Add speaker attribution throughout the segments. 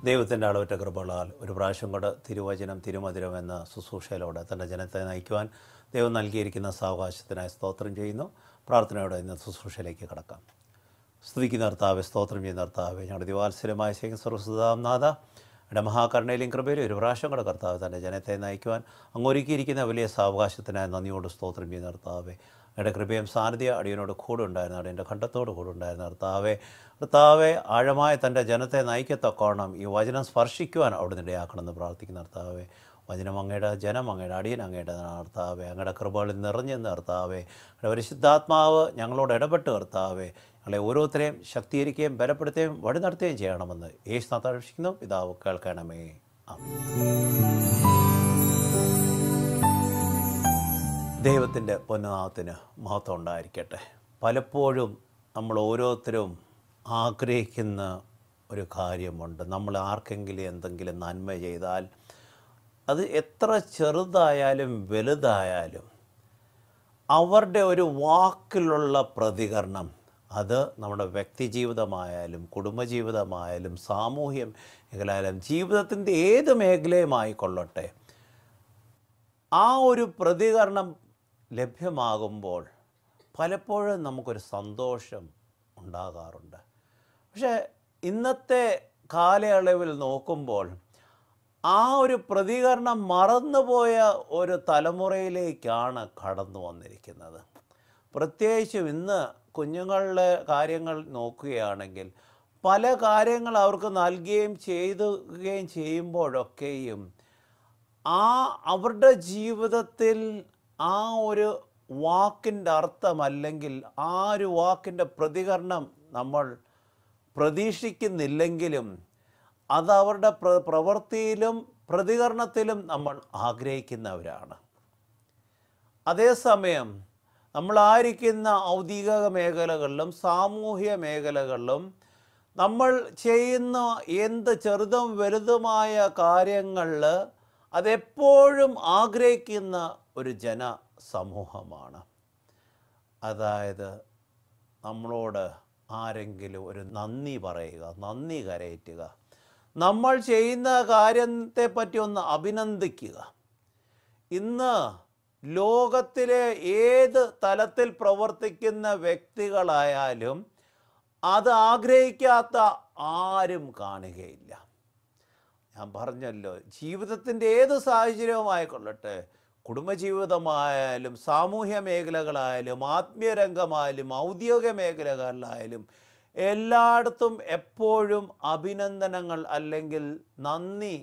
Speaker 1: ദൈവത്തിൻ്റെ അളവറ്റ കൃപകളാൽ ഒരു പ്രാവശ്യം കൂടെ തിരുവചനം തിരുമധുരം എന്ന ശുശ്രൂഷയിലൂടെ തൻ്റെ ജനത്തെ നയിക്കുവാൻ ദൈവം നൽകിയിരിക്കുന്ന സാവകാശത്തിനായി സ്തോത്രം ചെയ്യുന്നു പ്രാർത്ഥനയോടെ ഇന്ന് ശുശ്രൂഷയിലേക്ക് കടക്കാം സ്തുതിക്കുന്ന കർത്താവെ സ്തോത്രം ചെയ്യുന്ന കർത്താവെ ഞങ്ങളുടെ ദിവാത്സരമായ ശേഖർ സർവസുദാം നാഥ ഇവിടെ മഹാകരുണയിലും കൃപയിലും ഒരു പ്രാവശ്യം കൂടെ കർത്താവ് തൻ്റെ ജനത്തെ നയിക്കുവാൻ അങ്ങൊരുക്കിയിരിക്കുന്ന വലിയ സാവകാശത്തിനായി നന്ദിയോട് സ്തോത്രം ചെയ്യുന്ന കർത്താവെ അവിടെ കൃപയും സാന്നിധ്യ അടിയനോട് കൂടെ ഉണ്ടായിരുന്ന അവിടെ എൻ്റെ ഖണ്ഡത്തോട് കൂടെ ഉണ്ടായിരുന്ന കർത്താവെ കർത്താവെ ആഴമായ തൻ്റെ ജനത്തെ നയിക്കത്തക്കോണം ഈ വചനം സ്പർശിക്കുവാൻ അവിടെ ഇടയാക്കണമെന്ന് പ്രാർത്ഥിക്കുന്ന കർത്താവെ വചനം അങ്ങയുടെ ജനം അങ്ങയുടെ അടിയൻ അങ്ങയുടെ കർത്താവെ അങ്ങയുടെ കൃപകളിൽ നിറഞ്ഞെന്ന് കർത്താവെ അങ്ങയുടെ പരിശുദ്ധാത്മാവ് ഞങ്ങളോട് ഇടപെട്ട് കർത്താവെ ഞങ്ങളെ ഓരോരുത്തരെയും ശക്തീകരിക്കുകയും ബലപ്പെടുത്തുകയും വഴി നടത്തുകയും ചെയ്യണമെന്ന് യേശു നാഥാപേക്ഷിക്കുന്നു പിതാവ് കേൾക്കണമേ ആമേൻ ദൈവത്തിൻ്റെ പൊന്നുനാമത്തിന് മഹത്വം ഉണ്ടായിരിക്കട്ടെ പലപ്പോഴും നമ്മൾ ഓരോരുത്തരും ആഗ്രഹിക്കുന്ന ഒരു കാര്യമുണ്ട് നമ്മൾ ആർക്കെങ്കിലും എന്തെങ്കിലും നന്മ ചെയ്താൽ അത് എത്ര ചെറുതായാലും വലുതായാലും അവരുടെ ഒരു വാക്കിലുള്ള പ്രതികരണം അത് നമ്മുടെ വ്യക്തിജീവിതമായാലും കുടുംബജീവിതമായാലും സാമൂഹ്യ മേഖലയായാലും ജീവിതത്തിൻ്റെ ഏത് മേഖലയുമായിക്കൊള്ളട്ടെ ആ ഒരു പ്രതികരണം ലഭ്യമാകുമ്പോൾ പലപ്പോഴും നമുക്കൊരു സന്തോഷം ഉണ്ടാകാറുണ്ട് പക്ഷേ ഇന്നത്തെ കാലയളവിൽ നോക്കുമ്പോൾ ആ ഒരു പ്രതികരണം മറന്നുപോയ ഒരു തലമുറയിലേക്കാണ് കടന്നു വന്നിരിക്കുന്നത് പ്രത്യേകിച്ചും ഇന്ന് കുഞ്ഞുങ്ങളുടെ കാര്യങ്ങൾ നോക്കുകയാണെങ്കിൽ പല കാര്യങ്ങൾ അവർക്ക് നൽകുകയും ചെയ്തുകയും ചെയ്യുമ്പോഴൊക്കെയും ആ അവരുടെ ജീവിതത്തിൽ ആ ഒരു വാക്കിൻ്റെ അർത്ഥം അല്ലെങ്കിൽ ആ ഒരു വാക്കിൻ്റെ പ്രതികരണം നമ്മൾ പ്രതീക്ഷിക്കുന്നില്ലെങ്കിലും അത് അവരുടെ പ്ര പ്രവൃത്തിയിലും പ്രതികരണത്തിലും നമ്മൾ ആഗ്രഹിക്കുന്നവരാണ് അതേസമയം നമ്മളായിരിക്കുന്ന ഔദ്യോഗിക മേഖലകളിലും സാമൂഹ്യ മേഖലകളിലും നമ്മൾ ചെയ്യുന്ന എന്ത് ചെറുതും വലുതുമായ കാര്യങ്ങളിൽ അതെപ്പോഴും ആഗ്രഹിക്കുന്ന ഒരു ജനസമൂഹമാണ് അതായത് നമ്മളോട് ആരെങ്കിലും ഒരു നന്ദി പറയുക നന്ദി കരയറ്റുക നമ്മൾ ചെയ്യുന്ന കാര്യത്തെ പറ്റി ഒന്ന് അഭിനന്ദിക്കുക ഇന്ന് ലോകത്തിലെ ഏത് തലത്തിൽ പ്രവർത്തിക്കുന്ന വ്യക്തികളായാലും അത് ആഗ്രഹിക്കാത്ത ആരും കാണുകയില്ല ഞാൻ പറഞ്ഞല്ലോ ജീവിതത്തിൻ്റെ ഏത് സാഹചര്യവുമായിക്കൊള്ളട്ടെ കുടുംബജീവിതമായാലും സാമൂഹ്യ മേഖലകളായാലും ആത്മീയ രംഗമായാലും ഔദ്യോഗിക മേഖലകളിലായാലും എല്ലായിടത്തും എപ്പോഴും അഭിനന്ദനങ്ങൾ അല്ലെങ്കിൽ നന്ദി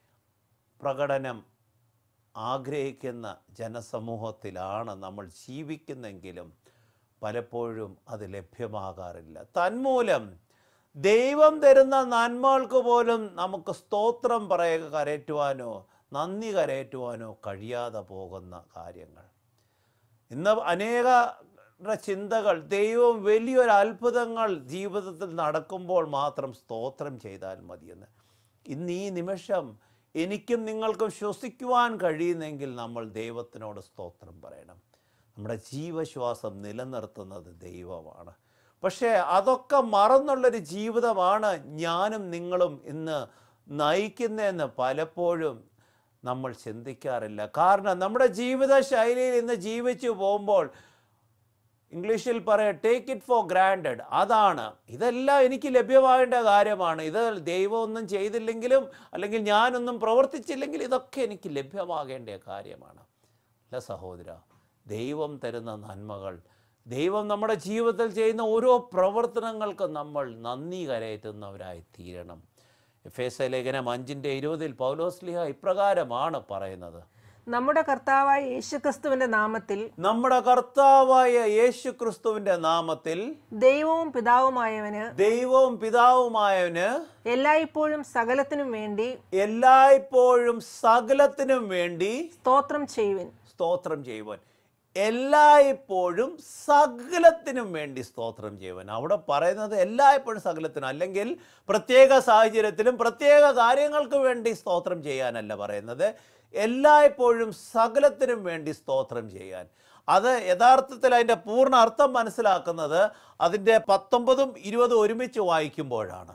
Speaker 1: പ്രകടനം ആഗ്രഹിക്കുന്ന ജനസമൂഹത്തിലാണ് നമ്മൾ ജീവിക്കുന്നെങ്കിലും പലപ്പോഴും അത് ലഭ്യമാകാറില്ല തന്മൂലം ദൈവം തരുന്ന നന്മകൾക്ക് പോലും നമുക്ക് സ്തോത്രം പറയുക കരയറ്റുവാനോ നന്ദി കരയറ്റുവാനോ കഴിയാതെ പോകുന്ന കാര്യങ്ങൾ ഇന്ന് അനേക ചിന്തകൾ ദൈവം വലിയൊരു അത്ഭുതങ്ങൾ ജീവിതത്തിൽ നടക്കുമ്പോൾ മാത്രം സ്തോത്രം ചെയ്താൽ മതിയെന്ന് ഇന്ന് ഈ നിമിഷം എനിക്കും നിങ്ങൾക്കും ശ്വസിക്കുവാൻ കഴിയുന്നെങ്കിൽ നമ്മൾ ദൈവത്തിനോട് സ്തോത്രം പറയണം നമ്മുടെ ജീവശ്വാസം നിലനിർത്തുന്നത് ദൈവമാണ് പക്ഷേ അതൊക്കെ മറന്നുള്ളൊരു ജീവിതമാണ് ഞാനും നിങ്ങളും ഇന്ന് നയിക്കുന്നതെന്ന് പലപ്പോഴും നമ്മൾ ചിന്തിക്കാറില്ല കാരണം നമ്മുടെ ജീവിത ശൈലിയിൽ ഇന്ന് ജീവിച്ചു പോകുമ്പോൾ ഇംഗ്ലീഷിൽ പറയാം ടേക്ക് ഇറ്റ് ഫോർ ഗ്രാൻഡഡ് അതാണ് ഇതെല്ലാം എനിക്ക് ലഭ്യമാകേണ്ട കാര്യമാണ് ഇത് ദൈവം ഒന്നും ചെയ്തില്ലെങ്കിലും അല്ലെങ്കിൽ ഞാനൊന്നും പ്രവർത്തിച്ചില്ലെങ്കിൽ ഇതൊക്കെ എനിക്ക് ലഭ്യമാകേണ്ട കാര്യമാണ് അല്ല സഹോദര ദൈവം തരുന്ന നന്മകൾ ദൈവം നമ്മുടെ ജീവിതത്തിൽ ചെയ്യുന്ന ഓരോ പ്രവർത്തനങ്ങൾക്കും നമ്മൾ നന്ദി കരയറ്റുന്നവരായി തീരണം എഫ് എസ് എ ലേഖനം അഞ്ചിൻ്റെ ഇരുപതിൽ പൗലോസ്ലിഹ ഇപ്രകാരമാണ് പറയുന്നത്
Speaker 2: നമ്മുടെ കർത്താവായ യേശുക്രിസ്തുവിന്റെ നാമത്തിൽ
Speaker 1: നമ്മുടെ കർത്താവായ യേശു ക്രിസ്തുവിൻ്റെ നാമത്തിൽ
Speaker 2: ദൈവവും പിതാവുമായവന്
Speaker 1: ദൈവവും പിതാവുമായവന്
Speaker 2: എല്ലായ്പ്പോഴും സകലത്തിനും വേണ്ടി
Speaker 1: എല്ലായ്പ്പോഴും സകലത്തിനും വേണ്ടി
Speaker 2: സ്തോത്രം ചെയ്യുവിൻ
Speaker 1: സ്തോത്രം ചെയ്യുവാൻ എല്ലായ്പ്പോഴും സകലത്തിനും വേണ്ടി സ്തോത്രം ചെയ്യുവാൻ അവിടെ പറയുന്നത് എല്ലായ്പ്പോഴും സകലത്തിനും അല്ലെങ്കിൽ പ്രത്യേക സാഹചര്യത്തിലും പ്രത്യേക കാര്യങ്ങൾക്ക് വേണ്ടി സ്തോത്രം ചെയ്യാനല്ല പറയുന്നത് എല്ലായ്പ്പോഴും സകലത്തിനും വേണ്ടി സ്തോത്രം ചെയ്യാൻ അത് യഥാർത്ഥത്തിൽ അതിൻ്റെ പൂർണ്ണ അർത്ഥം മനസ്സിലാക്കുന്നത് അതിൻ്റെ പത്തൊമ്പതും ഇരുപതും ഒരുമിച്ച് വായിക്കുമ്പോഴാണ്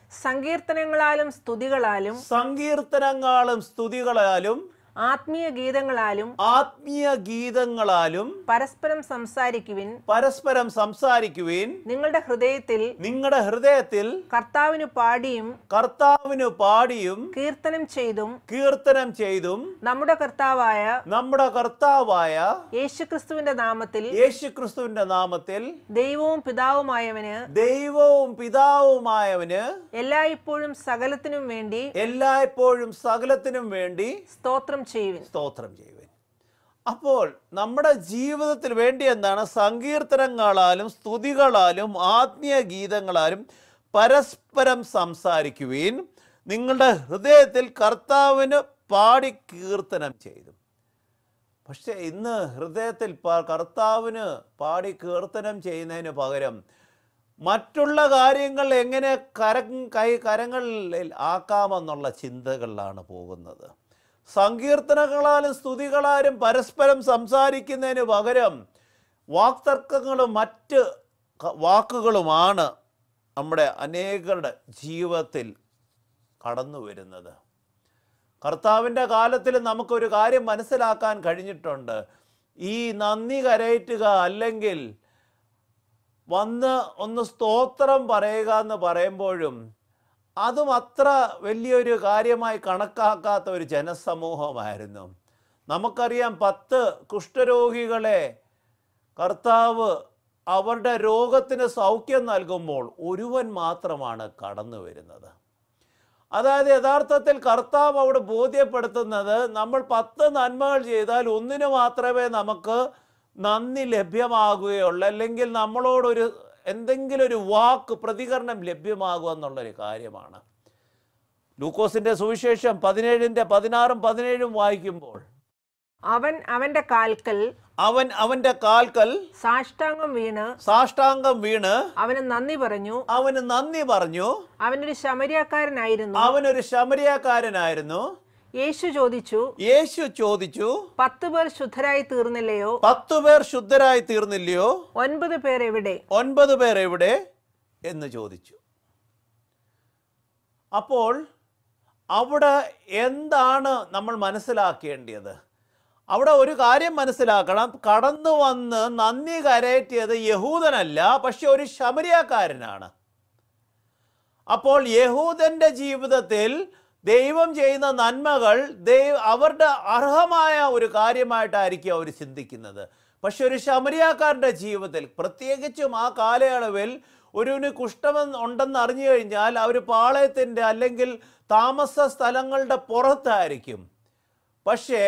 Speaker 2: സങ്കീർത്തനങ്ങളാലും സ്തുതികളാലും
Speaker 1: സങ്കീർത്തനങ്ങളും സ്തുതികളാലും
Speaker 2: ആത്മീയ ഗീതങ്ങളാലും
Speaker 1: ആത്മീയ ഗീതങ്ങളാലും
Speaker 2: പരസ്പരം സംസാരിക്കുവിൻ
Speaker 1: പരസ്പരം സംസാരിക്കുവിൻ
Speaker 2: നിങ്ങളുടെ ഹൃദയത്തിൽ
Speaker 1: നിങ്ങളുടെ ഹൃദയത്തിൽ
Speaker 2: കർത്താവിന് പാടിയും
Speaker 1: കർത്താവിന് പാടിയും
Speaker 2: കീർത്തനം ചെയ്തും
Speaker 1: കീർത്തനം ചെയ്തും
Speaker 2: നമ്മുടെ കർത്താവായ
Speaker 1: നമ്മുടെ കർത്താവായ
Speaker 2: യേശുക്രിസ്തുവിന്റെ നാമത്തിൽ
Speaker 1: യേശുക്രിസ്തുവിന്റെ നാമത്തിൽ
Speaker 2: ദൈവവും പിതാവുമായവന്
Speaker 1: ദൈവവും പിതാവുമായവന്
Speaker 2: എല്ലായ്പ്പോഴും സകലത്തിനും വേണ്ടി
Speaker 1: എല്ലായ്പ്പോഴും സകലത്തിനും വേണ്ടി
Speaker 2: സ്തോത്രം ചെയ്യുവിൻ
Speaker 1: സ്തോത്രം ചെയ്യുവിൻ അപ്പോൾ നമ്മുടെ ജീവിതത്തിൽ വേണ്ടി എന്താണ് സങ്കീർത്തനങ്ങളാലും സ്തുതികളാലും ആത്മീയ ഗീതങ്ങളാലും പരസ്പരം സംസാരിക്കുവിൻ നിങ്ങളുടെ ഹൃദയത്തിൽ കർത്താവിന് പാടി കീർത്തനം ചെയ്തു പക്ഷേ ഇന്ന് ഹൃദയത്തിൽ പ- കർത്താവിന് പാടി കീർത്തനം ചെയ്യുന്നതിന് പകരം മറ്റുള്ള കാര്യങ്ങൾ എങ്ങനെ കര കൈ കരങ്ങളിൽ ആക്കാമെന്നുള്ള ചിന്തകളിലാണ് പോകുന്നത് സങ്കീർത്തനങ്ങളാലും സ്തുതികളാലും പരസ്പരം സംസാരിക്കുന്നതിന് പകരം വാക്തർക്കങ്ങളും മറ്റ് ക- വാക്കുകളുമാണ് നമ്മുടെ അനേകരുടെ ജീവിതത്തിൽ കടന്നു വരുന്നത് കർത്താവിൻ്റെ കാലത്തിൽ നമുക്കൊരു കാര്യം മനസ്സിലാക്കാൻ കഴിഞ്ഞിട്ടുണ്ട് ഈ നന്ദി കരയറ്റുക അല്ലെങ്കിൽ വന്ന് ഒന്ന് സ്തോത്രം പറയുക എന്ന് പറയുമ്പോഴും അതും അത്ര വലിയൊരു കാര്യമായി കണക്കാക്കാത്ത ഒരു ജനസമൂഹമായിരുന്നു നമുക്കറിയാം പത്ത് കുഷ്ഠരോഗികളെ കർത്താവ് അവരുടെ രോഗത്തിന് സൗഖ്യം നൽകുമ്പോൾ ഒരുവൻ മാത്രമാണ് കടന്നു വരുന്നത് അതായത് യഥാർത്ഥത്തിൽ കർത്താവ് അവിടെ ബോധ്യപ്പെടുത്തുന്നത് നമ്മൾ പത്ത് നന്മകൾ ചെയ്താൽ ഒന്നിന് മാത്രമേ നമുക്ക് നന്ദി ലഭ്യമാകുകയുള്ളൂ അല്ലെങ്കിൽ നമ്മളോടൊരു എന്തെങ്കിലും ഒരു വാക്ക് പ്രതികരണം ലഭ്യമാകുക എന്നുള്ളൊരു കാര്യമാണ് ലൂക്കോസിന്റെ സുവിശേഷം പതിനേഴിന്റെ പതിനാറും പതിനേഴും വായിക്കുമ്പോൾ
Speaker 2: അവൻ അവന്റെ കാൽക്കൽ
Speaker 1: അവൻ അവന്റെ കാൽക്കൽ
Speaker 2: സാഷ്ടാംഗം വീണ്
Speaker 1: സാഷ്ടാംഗം വീണ്
Speaker 2: അവന് നന്ദി പറഞ്ഞു
Speaker 1: അവന് നന്ദി പറഞ്ഞു
Speaker 2: അവനൊരു ശമരിയാക്കാരനായിരുന്നു
Speaker 1: അവനൊരു ശമരിയാക്കാരനായിരുന്നു
Speaker 2: യേശു ചോദിച്ചു
Speaker 1: യേശു ചോദിച്ചു
Speaker 2: പത്ത് പേർ ശുദ്ധരായി തീർന്നില്ലയോ
Speaker 1: പത്തു പേർ ശുദ്ധരായി തീർന്നില്ലയോ
Speaker 2: ഒൻപത് പേർ എവിടെ
Speaker 1: ഒൻപത് പേർ എവിടെ എന്ന് ചോദിച്ചു അപ്പോൾ അവിടെ എന്താണ് നമ്മൾ മനസ്സിലാക്കേണ്ടത് അവിടെ ഒരു കാര്യം മനസ്സിലാക്കണം കടന്നു വന്ന് നന്ദി കരയറ്റിയത് യഹൂദനല്ല പക്ഷെ ഒരു ശമരിയാക്കാരനാണ് അപ്പോൾ യഹൂദന്റെ ജീവിതത്തിൽ ദൈവം ചെയ്യുന്ന നന്മകൾ ദൈവ അവരുടെ അർഹമായ ഒരു കാര്യമായിട്ടായിരിക്കും അവർ ചിന്തിക്കുന്നത് പക്ഷെ ഒരു ശമരിയാക്കാരൻ്റെ ജീവിതത്തിൽ പ്രത്യേകിച്ചും ആ കാലയളവിൽ ഒരുവിന് കുഷ്ഠമെന്ന് ഉണ്ടെന്ന് അറിഞ്ഞു കഴിഞ്ഞാൽ അവർ പാളയത്തിൻ്റെ അല്ലെങ്കിൽ താമസ സ്ഥലങ്ങളുടെ പുറത്തായിരിക്കും പക്ഷേ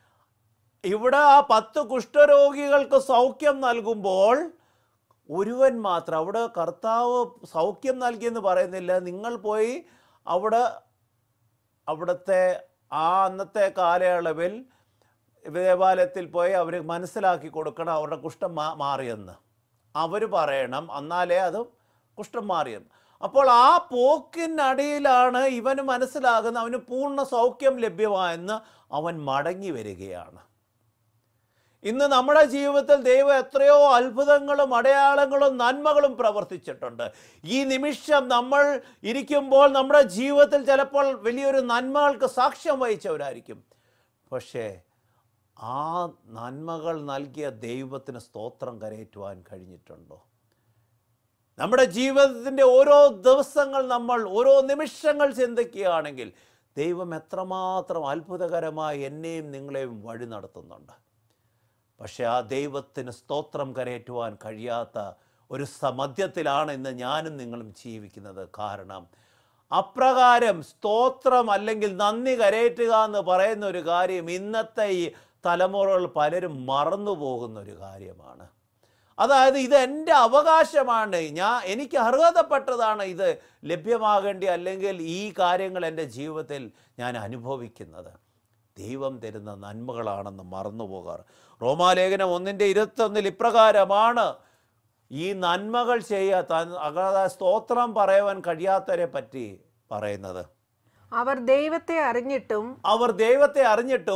Speaker 1: ഇവിടെ ആ പത്ത് കുഷ്ഠരോഗികൾക്ക് സൗഖ്യം നൽകുമ്പോൾ ഒരുവൻ മാത്രം അവിടെ കർത്താവ് സൗഖ്യം നൽകിയെന്ന് പറയുന്നില്ല നിങ്ങൾ പോയി അവിടെ അവിടുത്തെ ആ അന്നത്തെ കാലയളവിൽ ദേവാലയത്തിൽ പോയി അവർ മനസ്സിലാക്കി കൊടുക്കണം അവരുടെ കുഷ്ഠം മാ മാറിയെന്ന് അവർ പറയണം എന്നാലേ അത് കുഷ്ഠം മാറിയെന്ന് അപ്പോൾ ആ പോക്കിനടിയിലാണ് ഇവന് മനസ്സിലാകുന്ന അവന് പൂർണ്ണ സൗഖ്യം ലഭ്യമായെന്ന് അവൻ മടങ്ങി വരികയാണ് ഇന്ന് നമ്മുടെ ജീവിതത്തിൽ ദൈവം എത്രയോ അത്ഭുതങ്ങളും അടയാളങ്ങളും നന്മകളും പ്രവർത്തിച്ചിട്ടുണ്ട് ഈ നിമിഷം നമ്മൾ ഇരിക്കുമ്പോൾ നമ്മുടെ ജീവിതത്തിൽ ചിലപ്പോൾ വലിയൊരു നന്മകൾക്ക് സാക്ഷ്യം വഹിച്ചവരായിരിക്കും പക്ഷേ ആ നന്മകൾ നൽകിയ ദൈവത്തിന് സ്തോത്രം കരയേറ്റുവാൻ കഴിഞ്ഞിട്ടുണ്ടോ നമ്മുടെ ജീവിതത്തിൻ്റെ ഓരോ ദിവസങ്ങൾ നമ്മൾ ഓരോ നിമിഷങ്ങൾ ചിന്തിക്കുകയാണെങ്കിൽ ദൈവം എത്രമാത്രം അത്ഭുതകരമായി എന്നെയും നിങ്ങളെയും വഴി നടത്തുന്നുണ്ട് പക്ഷെ ആ ദൈവത്തിന് സ്തോത്രം കരയേറ്റുവാൻ കഴിയാത്ത ഒരു സമധ്യത്തിലാണ് ഇന്ന് ഞാനും നിങ്ങളും ജീവിക്കുന്നത് കാരണം അപ്രകാരം സ്തോത്രം അല്ലെങ്കിൽ നന്ദി കരയേറ്റുക എന്ന് പറയുന്ന ഒരു കാര്യം ഇന്നത്തെ ഈ തലമുറകൾ പലരും മറന്നു പോകുന്ന ഒരു കാര്യമാണ് അതായത് ഇത് എൻ്റെ അവകാശമാണ് ഞാൻ എനിക്ക് അർഹതപ്പെട്ടതാണ് ഇത് ലഭ്യമാകേണ്ടി അല്ലെങ്കിൽ ഈ കാര്യങ്ങൾ എൻ്റെ ജീവിതത്തിൽ ഞാൻ അനുഭവിക്കുന്നത് ദൈവം തരുന്ന നന്മകളാണെന്ന് മറന്നു പോകാറ് റോമാലേഖനം ഒന്നിൻ്റെ ഇരുപത്തൊന്നിൽ ഇപ്രകാരമാണ് ഈ നന്മകൾ ചെയ്യാത്ത അതായത് സ്തോത്രം പറയുവാൻ കഴിയാത്തവരെ പറ്റി പറയുന്നത്
Speaker 2: അവർ ദൈവത്തെ അറിഞ്ഞിട്ടും
Speaker 1: അവർ ദൈവത്തെ അറിഞ്ഞിട്ടും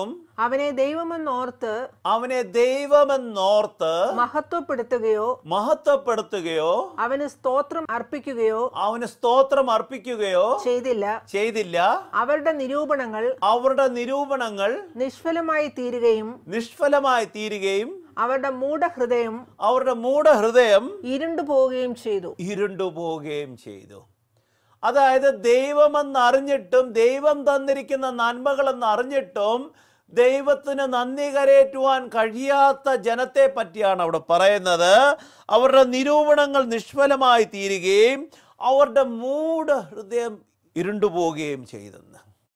Speaker 2: അവനെ ദൈവമെന്നോർത്ത്
Speaker 1: അവനെ ദൈവമെന്നോർത്ത്
Speaker 2: മഹത്വപ്പെടുത്തുകയോ
Speaker 1: മഹത്വപ്പെടുത്തുകയോ
Speaker 2: അവന് സ്തോത്രം അർപ്പിക്കുകയോ
Speaker 1: അവന് സ്തോത്രം അർപ്പിക്കുകയോ
Speaker 2: ചെയ്തില്ല
Speaker 1: ചെയ്തില്ല
Speaker 2: അവരുടെ നിരൂപണങ്ങൾ
Speaker 1: അവരുടെ നിരൂപണങ്ങൾ
Speaker 2: നിഷ്ഫലമായി തീരുകയും
Speaker 1: നിഷ്ഫലമായി തീരുകയും
Speaker 2: അവരുടെ മൂഢഹൃദയം
Speaker 1: അവരുടെ മൂഢഹൃദയം
Speaker 2: ഇരുണ്ടു പോവുകയും ചെയ്തു
Speaker 1: ഇരുണ്ടു പോവുകയും ചെയ്തു അതായത് ദൈവമെന്ന് അറിഞ്ഞിട്ടും ദൈവം തന്നിരിക്കുന്ന നന്മകളെന്ന് അറിഞ്ഞിട്ടും ദൈവത്തിന് നന്ദി കരയേറ്റുവാൻ കഴിയാത്ത ജനത്തെ പറ്റിയാണ് അവിടെ പറയുന്നത് അവരുടെ നിരൂപണങ്ങൾ നിഷ്ഫലമായി തീരുകയും അവരുടെ മൂഢ ഹൃദയം ഇരുണ്ടുപോവുകയും ചെയ്തെന്ന്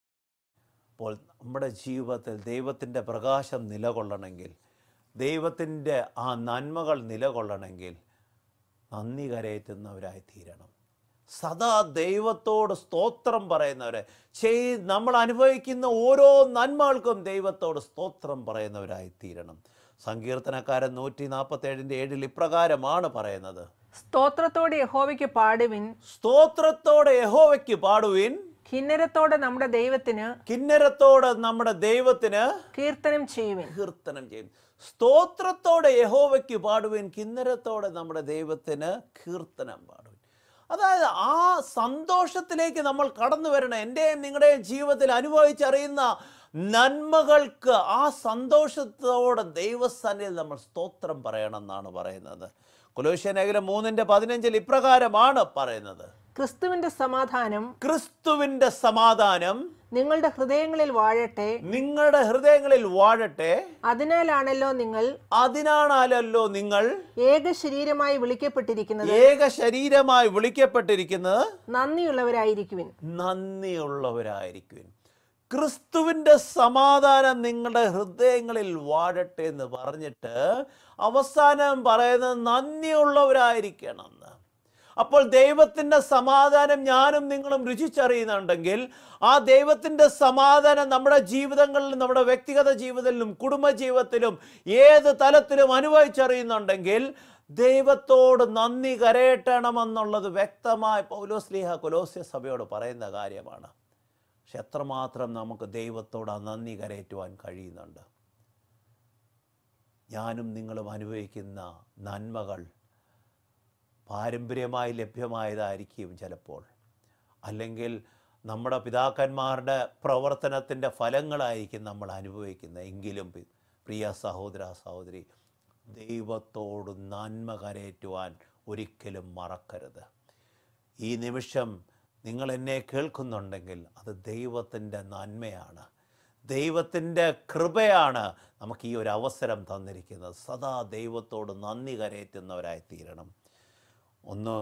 Speaker 1: അപ്പോൾ നമ്മുടെ ജീവിതത്തിൽ ദൈവത്തിൻ്റെ പ്രകാശം നിലകൊള്ളണമെങ്കിൽ ദൈവത്തിൻ്റെ ആ നന്മകൾ നിലകൊള്ളണമെങ്കിൽ നന്ദി കരയറ്റുന്നവരായി തീരണം സദാ ദൈവത്തോട് സ്തോത്രം പറയുന്നവരെ ചെയ് നമ്മൾ അനുഭവിക്കുന്ന ഓരോ നന്മകൾക്കും ദൈവത്തോട് സ്തോത്രം പറയുന്നവരായി തീരണം സങ്കീർത്തനക്കാരൻ നൂറ്റി നാൽപ്പത്തേഴിൻ്റെ ഏഴിൽ ഇപ്രകാരമാണ് പറയുന്നത്
Speaker 2: സ്തോത്രത്തോടെ യഹോവയ്ക്ക് പാടുവിൻ
Speaker 1: സ്തോത്രത്തോടെ യഹോവയ്ക്ക് പാടുവിൻ
Speaker 2: കിന്നരത്തോടെ നമ്മുടെ ദൈവത്തിന്
Speaker 1: കിന്നരത്തോടെ നമ്മുടെ ദൈവത്തിന്
Speaker 2: കീർത്തനം ചെയ്യുവിൻ
Speaker 1: കീർത്തനം ചെയ്യും സ്തോത്രത്തോടെ യഹോവയ്ക്ക് പാടുവിൻ കിന്നരത്തോടെ നമ്മുടെ ദൈവത്തിന് കീർത്തനം പാടുവിൻ അതായത് ആ സന്തോഷത്തിലേക്ക് നമ്മൾ കടന്നു വരണം എൻ്റെയും നിങ്ങളുടെയും ജീവിതത്തിൽ അനുഭവിച്ചറിയുന്ന നന്മകൾക്ക് ആ സന്തോഷത്തോടെ ദൈവസ്ഥാനിൽ നമ്മൾ സ്തോത്രം പറയണം എന്നാണ് പറയുന്നത് കുലോശ്യനേഖല മൂന്നിൻ്റെ പതിനഞ്ചിൽ ഇപ്രകാരമാണ് പറയുന്നത്
Speaker 2: ക്രിസ്തുവിന്റെ സമാധാനം
Speaker 1: ക്രിസ്തുവിൻ്റെ സമാധാനം
Speaker 2: നിങ്ങളുടെ ഹൃദയങ്ങളിൽ വാഴട്ടെ
Speaker 1: നിങ്ങളുടെ ഹൃദയങ്ങളിൽ വാഴട്ടെ
Speaker 2: അതിനാലാണല്ലോ നിങ്ങൾ
Speaker 1: അതിനാണല്ലോ നിങ്ങൾ
Speaker 2: ഏക ശരീരമായി വിളിക്കപ്പെട്ടിരിക്കുന്നത്
Speaker 1: ഏക ശരീരമായി വിളിക്കപ്പെട്ടിരിക്കുന്നത്
Speaker 2: നന്ദിയുള്ളവരായിരിക്കുവിൻ
Speaker 1: നന്ദിയുള്ളവരായിരിക്കും ക്രിസ്തുവിൻ്റെ സമാധാനം നിങ്ങളുടെ ഹൃദയങ്ങളിൽ വാഴട്ടെ എന്ന് പറഞ്ഞിട്ട് അവസാനം പറയുന്നത് നന്ദിയുള്ളവരായിരിക്കണം എന്ന് അപ്പോൾ ദൈവത്തിൻ്റെ സമാധാനം ഞാനും നിങ്ങളും രുചിച്ചറിയുന്നുണ്ടെങ്കിൽ ആ ദൈവത്തിൻ്റെ സമാധാനം നമ്മുടെ ജീവിതങ്ങളിലും നമ്മുടെ വ്യക്തിഗത ജീവിതത്തിലും കുടുംബ ജീവിതത്തിലും ഏത് തലത്തിലും അനുഭവിച്ചറിയുന്നുണ്ടെങ്കിൽ ദൈവത്തോട് നന്ദി കരയറ്റണമെന്നുള്ളത് വ്യക്തമായി പൗലോസ്ലിഹ കൊലോസ്യ സഭയോട് പറയുന്ന കാര്യമാണ് പക്ഷെ എത്രമാത്രം നമുക്ക് ദൈവത്തോട് ആ നന്ദി കരയറ്റുവാൻ കഴിയുന്നുണ്ട് ഞാനും നിങ്ങളും അനുഭവിക്കുന്ന നന്മകൾ പാരമ്പര്യമായി ലഭ്യമായതായിരിക്കും ചിലപ്പോൾ അല്ലെങ്കിൽ നമ്മുടെ പിതാക്കന്മാരുടെ പ്രവർത്തനത്തിൻ്റെ ഫലങ്ങളായിരിക്കും നമ്മൾ അനുഭവിക്കുന്നത് എങ്കിലും പി- പ്രിയ സഹോദര സഹോദരി ദൈവത്തോട് നന്മ കരയറ്റുവാൻ ഒരിക്കലും മറക്കരുത് ഈ നിമിഷം നിങ്ങൾ എന്നെ കേൾക്കുന്നുണ്ടെങ്കിൽ അത് ദൈവത്തിൻ്റെ നന്മയാണ് ദൈവത്തിൻ്റെ കൃപയാണ് നമുക്ക് ഈ ഒരു അവസരം തന്നിരിക്കുന്നത് സദാ ദൈവത്തോട് നന്ദി കരയറ്റുന്നവരായി തീരണം ഒന്ന്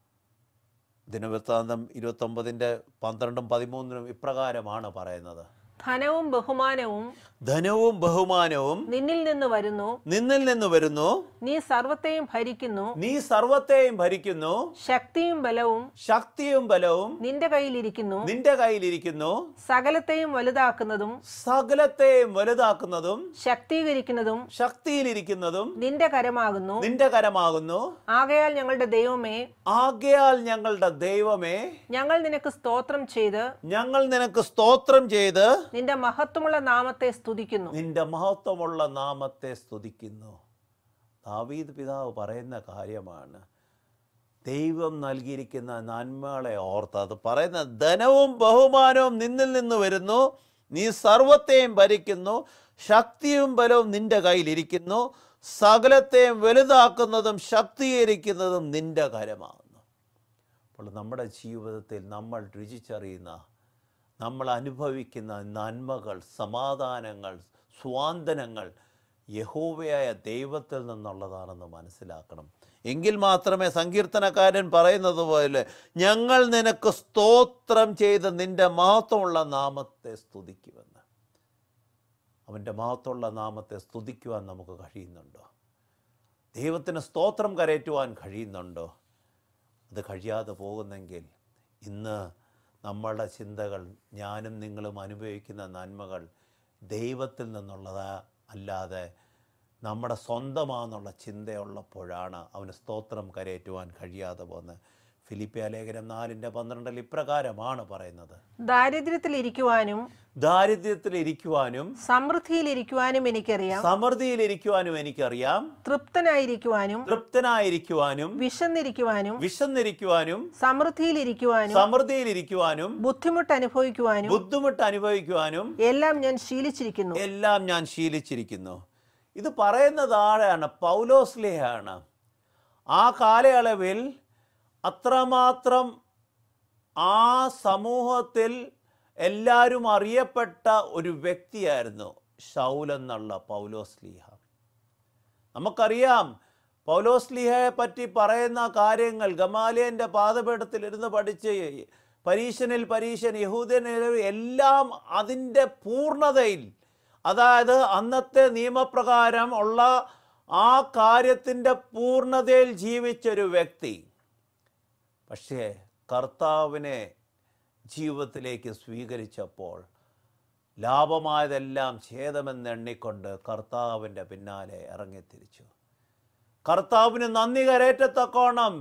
Speaker 1: ദിനവൃത്താന്തം ഇരുപത്തൊമ്പതിൻ്റെ പന്ത്രണ്ടും പതിമൂന്നിനും ഇപ്രകാരമാണ് പറയുന്നത്
Speaker 2: ധനവും ബഹുമാനവും
Speaker 1: ധനവും ബഹുമാനവും
Speaker 2: നിന്നിൽ നിന്ന് വരുന്നു
Speaker 1: നിന്നിൽ നിന്ന് വരുന്നു
Speaker 2: നീ സർവത്തെയും ഭരിക്കുന്നു
Speaker 1: നീ സർവത്തെയും ഭരിക്കുന്നു
Speaker 2: ശക്തിയും ബലവും
Speaker 1: ശക്തിയും ബലവും
Speaker 2: നിന്റെ കയ്യിലിരിക്കുന്നു
Speaker 1: നിന്റെ കയ്യിലിരിക്കുന്നു
Speaker 2: സകലത്തെയും വലുതാക്കുന്നതും
Speaker 1: സകലത്തെയും വലുതാക്കുന്നതും
Speaker 2: ശക്തീകരിക്കുന്നതും
Speaker 1: ശക്തിയിലിരിക്കുന്നതും
Speaker 2: നിന്റെ കരമാകുന്നു
Speaker 1: നിന്റെ കരമാകുന്നു
Speaker 2: ആകയാൽ ഞങ്ങളുടെ ദൈവമേ
Speaker 1: ആകയാൽ ഞങ്ങളുടെ ദൈവമേ
Speaker 2: ഞങ്ങൾ നിനക്ക് സ്തോത്രം ചെയ്ത്
Speaker 1: ഞങ്ങൾ നിനക്ക് സ്തോത്രം ചെയ്ത്
Speaker 2: നിന്റെ മഹത്വമുള്ള നാമത്തെ സ്തുതിക്കുന്നു
Speaker 1: നിന്റെ മഹത്വമുള്ള നാമത്തെ സ്തുതിക്കുന്നു ദാവീദ് പിതാവ് പറയുന്ന കാര്യമാണ് ദൈവം നൽകിയിരിക്കുന്ന നന്മകളെ ഓർത്ത് അത് പറയുന്ന ധനവും ബഹുമാനവും നിന്നിൽ നിന്ന് വരുന്നു നീ സർവത്തെയും ഭരിക്കുന്നു ശക്തിയും ബലവും നിന്റെ കയ്യിലിരിക്കുന്നു സകലത്തെയും വലുതാക്കുന്നതും ശക്തീകരിക്കുന്നതും നിന്റെ കരമാകുന്നു അപ്പോൾ നമ്മുടെ ജീവിതത്തിൽ നമ്മൾ രുചിച്ചറിയുന്ന നമ്മൾ അനുഭവിക്കുന്ന നന്മകൾ സമാധാനങ്ങൾ സ്വാന്തനങ്ങൾ യഹോവയായ ദൈവത്തിൽ നിന്നുള്ളതാണെന്ന് മനസ്സിലാക്കണം എങ്കിൽ മാത്രമേ സങ്കീർത്തനക്കാരൻ പറയുന്നത് പോലെ ഞങ്ങൾ നിനക്ക് സ്തോത്രം ചെയ്ത് നിന്റെ മഹത്വമുള്ള നാമത്തെ സ്തുതിക്കുമെന്ന് അവൻ്റെ മഹത്വമുള്ള നാമത്തെ സ്തുതിക്കുവാൻ നമുക്ക് കഴിയുന്നുണ്ടോ ദൈവത്തിന് സ്തോത്രം കരയറ്റുവാൻ കഴിയുന്നുണ്ടോ അത് കഴിയാതെ പോകുന്നെങ്കിൽ ഇന്ന് നമ്മളുടെ ചിന്തകൾ ഞാനും നിങ്ങളും അനുഭവിക്കുന്ന നന്മകൾ ദൈവത്തിൽ നിന്നുള്ളതാ അല്ലാതെ നമ്മുടെ സ്വന്തമാണെന്നുള്ള ചിന്തയുള്ളപ്പോഴാണ് അവന് സ്തോത്രം കരയറ്റുവാൻ കഴിയാതെ പോകുന്നത് ഫിലിപ്പിയ ലേഖനം നാലിൻ്റെ പന്ത്രണ്ടിൽ ഇപ്രകാരമാണ് പറയുന്നത്
Speaker 2: ദാരിദ്ര്യത്തിലിരിക്കുവാനും
Speaker 1: ദാരിദ്ര്യത്തിലിരിക്കുവാനും
Speaker 2: സമൃദ്ധിയിലിരിക്കുവാനും എനിക്കറിയാം
Speaker 1: സമൃദ്ധിയിലിരിക്കുവാനും എനിക്കറിയാം
Speaker 2: തൃപ്തനായിരിക്കുവാനും
Speaker 1: തൃപ്തനായിരിക്കുവാനും
Speaker 2: വിശന്നിരിക്കുവാനും
Speaker 1: വിശന്നിരിക്കുവാനും
Speaker 2: സമൃദ്ധിയിലിരിക്കുവാനും
Speaker 1: സമൃദ്ധിയിലിരിക്കുവാനും
Speaker 2: ബുദ്ധിമുട്ട് അനുഭവിക്കുവാനും
Speaker 1: ബുദ്ധിമുട്ട് അനുഭവിക്കുവാനും
Speaker 2: എല്ലാം ഞാൻ ശീലിച്ചിരിക്കുന്നു
Speaker 1: എല്ലാം ഞാൻ ശീലിച്ചിരിക്കുന്നു ഇത് പറയുന്നത് ആരാണ് പൗലോസ്ലിയാണ് ആ കാലയളവിൽ അത്രമാത്രം ആ സമൂഹത്തിൽ എല്ലാവരും അറിയപ്പെട്ട ഒരു വ്യക്തിയായിരുന്നു ഷൗൽ എന്നുള്ള പൗലോസ്ലിഹ നമുക്കറിയാം പൗലോസ്ലിഹയെ പറ്റി പറയുന്ന കാര്യങ്ങൾ ഗമാലിയൻ്റെ പാദപീഠത്തിൽ ഇരുന്ന് പഠിച്ച് പരീശനിൽ പരീശൻ യഹൂദനിൽ എല്ലാം അതിൻ്റെ പൂർണ്ണതയിൽ അതായത് അന്നത്തെ നിയമപ്രകാരം ഉള്ള ആ കാര്യത്തിൻ്റെ പൂർണ്ണതയിൽ ജീവിച്ചൊരു വ്യക്തി പക്ഷേ കർത്താവിനെ ജീവിതത്തിലേക്ക് സ്വീകരിച്ചപ്പോൾ ലാഭമായതെല്ലാം ഛേദമെന്നെണ്ണിക്കൊണ്ട് കർത്താവിൻ്റെ പിന്നാലെ ഇറങ്ങിത്തിരിച്ചു കർത്താവിന് നന്ദി കരേറ്റത്തക്കോണം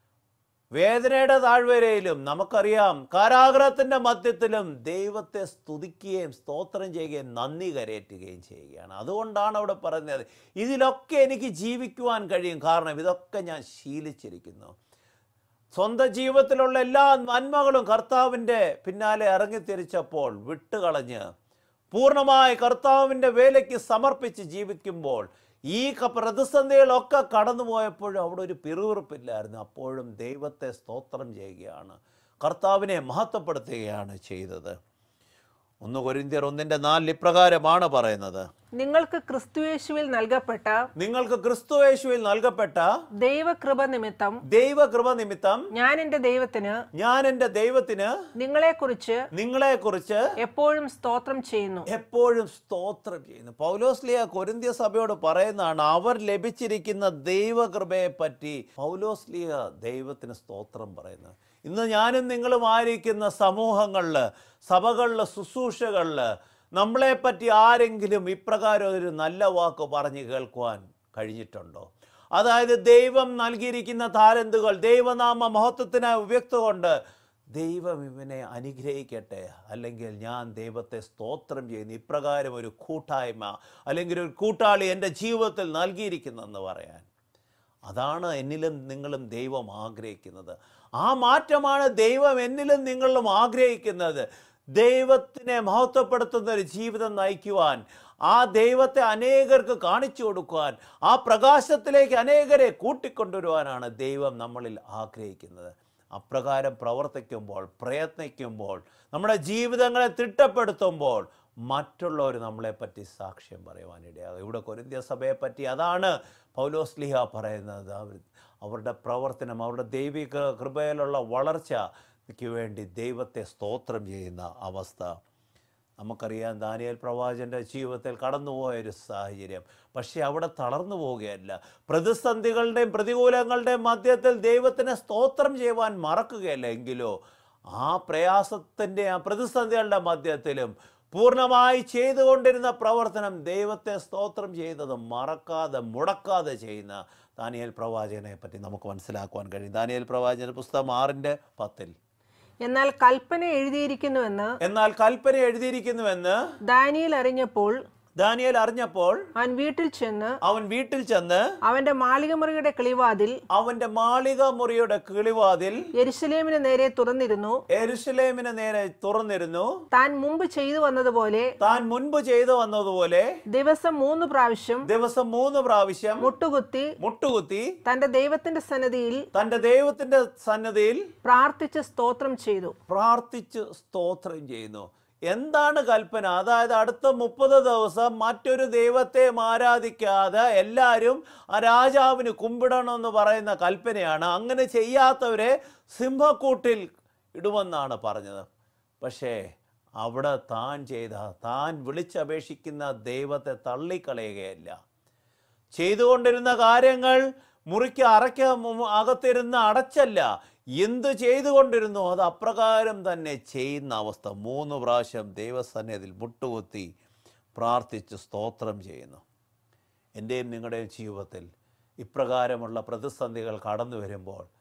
Speaker 1: വേദനയുടെ താഴ്വരയിലും നമുക്കറിയാം കാരാഗ്രഹത്തിൻ്റെ മധ്യത്തിലും ദൈവത്തെ സ്തുതിക്കുകയും സ്തോത്രം ചെയ്യുകയും നന്ദി കരേറ്റുകയും ചെയ്യുകയാണ് അതുകൊണ്ടാണ് അവിടെ പറയുന്നത് ഇതിലൊക്കെ എനിക്ക് ജീവിക്കുവാൻ കഴിയും കാരണം ഇതൊക്കെ ഞാൻ ശീലിച്ചിരിക്കുന്നു സ്വന്തം ജീവിതത്തിലുള്ള എല്ലാ നന്മകളും കർത്താവിൻ്റെ പിന്നാലെ ഇറങ്ങിത്തിരിച്ചപ്പോൾ വിട്ടുകളഞ്ഞ് പൂർണ്ണമായി കർത്താവിൻ്റെ വേലയ്ക്ക് സമർപ്പിച്ച് ജീവിക്കുമ്പോൾ ഈ ക- പ്രതിസന്ധികളൊക്കെ കടന്നുപോയപ്പോഴും അവിടെ ഒരു പിറുവിറുപ്പില്ലായിരുന്നു അപ്പോഴും ദൈവത്തെ സ്തോത്രം ചെയ്യുകയാണ് കർത്താവിനെ മഹത്വപ്പെടുത്തുകയാണ് ചെയ്തത് ഒന്ന് കൊരിന്തിയർ ഒന്നിൻ്റെ നാലിൽ ഇപ്രകാരമാണ് പറയുന്നത്
Speaker 2: നിങ്ങൾക്ക് ക്രിസ്തുയേശുവിൽ നൽകപ്പെട്ട
Speaker 1: നിങ്ങൾക്ക് ക്രിസ്തുവേശുവിൽ നൽകപ്പെട്ട
Speaker 2: ദൈവകൃപ നിമിത്തം
Speaker 1: ദൈവകൃപ നിമിത്തം
Speaker 2: ഞാൻ എൻ്റെ ദൈവത്തിന്
Speaker 1: ഞാൻ എൻ്റെ ദൈവത്തിന്
Speaker 2: നിങ്ങളെക്കുറിച്ച്
Speaker 1: നിങ്ങളെക്കുറിച്ച്
Speaker 2: എപ്പോഴും സ്തോത്രം ചെയ്യുന്നു
Speaker 1: എപ്പോഴും സ്തോത്രം ചെയ്യുന്നു പൗലോസ്ലിയ കൊരിന്ത്യ സഭയോട് പറയുന്നതാണ് അവർ ലഭിച്ചിരിക്കുന്ന ദൈവകൃപയെ പറ്റി പൗലോസ്ലിയ ദൈവത്തിന് സ്തോത്രം പറയുന്നത് ഇന്ന് ഞാനും നിങ്ങളും ആയിരിക്കുന്ന സമൂഹങ്ങളിൽ സഭകളിൽ ശുശ്രൂഷകളിൽ നമ്മളെപ്പറ്റി ആരെങ്കിലും ഇപ്രകാരം ഒരു നല്ല വാക്ക് പറഞ്ഞ് കേൾക്കുവാൻ കഴിഞ്ഞിട്ടുണ്ടോ അതായത് ദൈവം നൽകിയിരിക്കുന്ന താരന്തുകൾ ദൈവനാമ മഹത്വത്തിനായി ഉപയുക്തകൊണ്ട് ദൈവം ഇവനെ അനുഗ്രഹിക്കട്ടെ അല്ലെങ്കിൽ ഞാൻ ദൈവത്തെ സ്തോത്രം ചെയ്യുന്നു ഇപ്രകാരം ഒരു കൂട്ടായ്മ അല്ലെങ്കിൽ ഒരു കൂട്ടാളി എൻ്റെ ജീവിതത്തിൽ നൽകിയിരിക്കുന്നെന്ന് പറയാൻ അതാണ് എന്നിലും നിങ്ങളും ദൈവം ആഗ്രഹിക്കുന്നത് ആ മാറ്റമാണ് ദൈവം എന്നിലും നിങ്ങളിലും ആഗ്രഹിക്കുന്നത് ദൈവത്തിനെ മഹത്വപ്പെടുത്തുന്ന ഒരു ജീവിതം നയിക്കുവാൻ ആ ദൈവത്തെ അനേകർക്ക് കാണിച്ചു കൊടുക്കുവാൻ ആ പ്രകാശത്തിലേക്ക് അനേകരെ കൂട്ടിക്കൊണ്ടുവരുവാനാണ് ദൈവം നമ്മളിൽ ആഗ്രഹിക്കുന്നത് അപ്രകാരം പ്രവർത്തിക്കുമ്പോൾ പ്രയത്നിക്കുമ്പോൾ നമ്മുടെ ജീവിതങ്ങളെ തിട്ടപ്പെടുത്തുമ്പോൾ മറ്റുള്ളവർ നമ്മളെപ്പറ്റി സാക്ഷ്യം പറയുവാനിടയാകും ഇവിടെ കൊരിന്ത്യ സഭയെ പറ്റി അതാണ് പൗലോസ്ലിഹ പറയുന്നത് അവർ അവരുടെ പ്രവർത്തനം അവരുടെ ദൈവിക കൃപയിലുള്ള വളർച്ചയ്ക്ക് വേണ്ടി ദൈവത്തെ സ്തോത്രം ചെയ്യുന്ന അവസ്ഥ നമുക്കറിയാം ദാനിയേൽ പ്രവാചൻ്റെ ജീവിതത്തിൽ കടന്നുപോയ ഒരു സാഹചര്യം പക്ഷേ അവിടെ തളർന്നു പോവുകയല്ല പ്രതിസന്ധികളുടെയും പ്രതികൂലങ്ങളുടെയും മധ്യത്തിൽ ദൈവത്തിനെ സ്തോത്രം ചെയ്യുവാൻ മറക്കുകയല്ല എങ്കിലോ ആ പ്രയാസത്തിൻ്റെ ആ പ്രതിസന്ധികളുടെ മധ്യത്തിലും പൂർണ്ണമായി ചെയ്തുകൊണ്ടിരുന്ന പ്രവർത്തനം ദൈവത്തെ സ്തോത്രം ചെയ്തത് മറക്കാതെ മുടക്കാതെ ചെയ്യുന്ന ദാനിയേൽ പ്രവാചകനെ പറ്റി നമുക്ക് മനസ്സിലാക്കുവാൻ കഴിയും ദാനിയേൽ പ്രവാചകന്റെ പുസ്തകം ആറിൻ്റെ പത്തിൽ
Speaker 2: എന്നാൽ കൽപ്പന എഴുതിയിരിക്കുന്നുവെന്ന്
Speaker 1: എന്നാൽ കൽപ്പന എഴുതിയിരിക്കുന്നുവെന്ന്
Speaker 2: ദാനിയിൽ അറിഞ്ഞപ്പോൾ
Speaker 1: ദാനിയേൽ അറിഞ്ഞപ്പോൾ
Speaker 2: അവൻ വീട്ടിൽ ചെന്ന്
Speaker 1: അവൻ വീട്ടിൽ ചെന്ന്
Speaker 2: അവന്റെ മാളികമുറിയുടെ കിളിവാതിൽ
Speaker 1: അവന്റെ മാളിക മുറിയുടെ കിളിവാതിൽ
Speaker 2: യെരുശലേമിന് നേരെ തുറന്നിരുന്നു
Speaker 1: എരുഷലേമിന് നേരെ തുറന്നിരുന്നു
Speaker 2: താൻ മുമ്പ് ചെയ്തു വന്നതുപോലെ
Speaker 1: താൻ മുൻപ് ചെയ്തു വന്നതുപോലെ
Speaker 2: ദിവസം മൂന്ന് പ്രാവശ്യം
Speaker 1: ദിവസം മൂന്ന് പ്രാവശ്യം
Speaker 2: മുട്ടുകുത്തി
Speaker 1: മുട്ടുകുത്തി
Speaker 2: തന്റെ ദൈവത്തിന്റെ സന്നദ്ധിയിൽ
Speaker 1: തന്റെ ദൈവത്തിന്റെ സന്നദ്ധിയിൽ
Speaker 2: പ്രാർത്ഥിച്ച് സ്തോത്രം ചെയ്തു
Speaker 1: പ്രാർത്ഥിച്ച് സ്തോത്രം ചെയ്യുന്നു എന്താണ് കൽപ്പന അതായത് അടുത്ത മുപ്പത് ദിവസം മറ്റൊരു ദൈവത്തെയും ആരാധിക്കാതെ എല്ലാവരും ആ രാജാവിന് കുമ്പിടണമെന്ന് പറയുന്ന കൽപ്പനയാണ് അങ്ങനെ ചെയ്യാത്തവരെ സിംഹക്കൂട്ടിൽ ഇടുമെന്നാണ് പറഞ്ഞത് പക്ഷേ അവിടെ താൻ ചെയ്ത താൻ വിളിച്ചപേക്ഷിക്കുന്ന ദൈവത്തെ തള്ളിക്കളയുകയല്ല ചെയ്തുകൊണ്ടിരുന്ന കാര്യങ്ങൾ മുറിക്ക് അറയ്ക്ക മു- അകത്തിരുന്ന് അടച്ചല്ല എന്ത് ചെയ്തുകൊണ്ടിരുന്നു അത് അപ്രകാരം തന്നെ ചെയ്യുന്ന അവസ്ഥ മൂന്ന് പ്രാവശ്യം ദൈവസന്നിധിയിൽ മുട്ടുകുത്തി പ്രാർത്ഥിച്ച് സ്തോത്രം ചെയ്യുന്നു എൻ്റെയും നിങ്ങളുടെയും ജീവിതത്തിൽ ഇപ്രകാരമുള്ള പ്രതിസന്ധികൾ കടന്നു വരുമ്പോൾ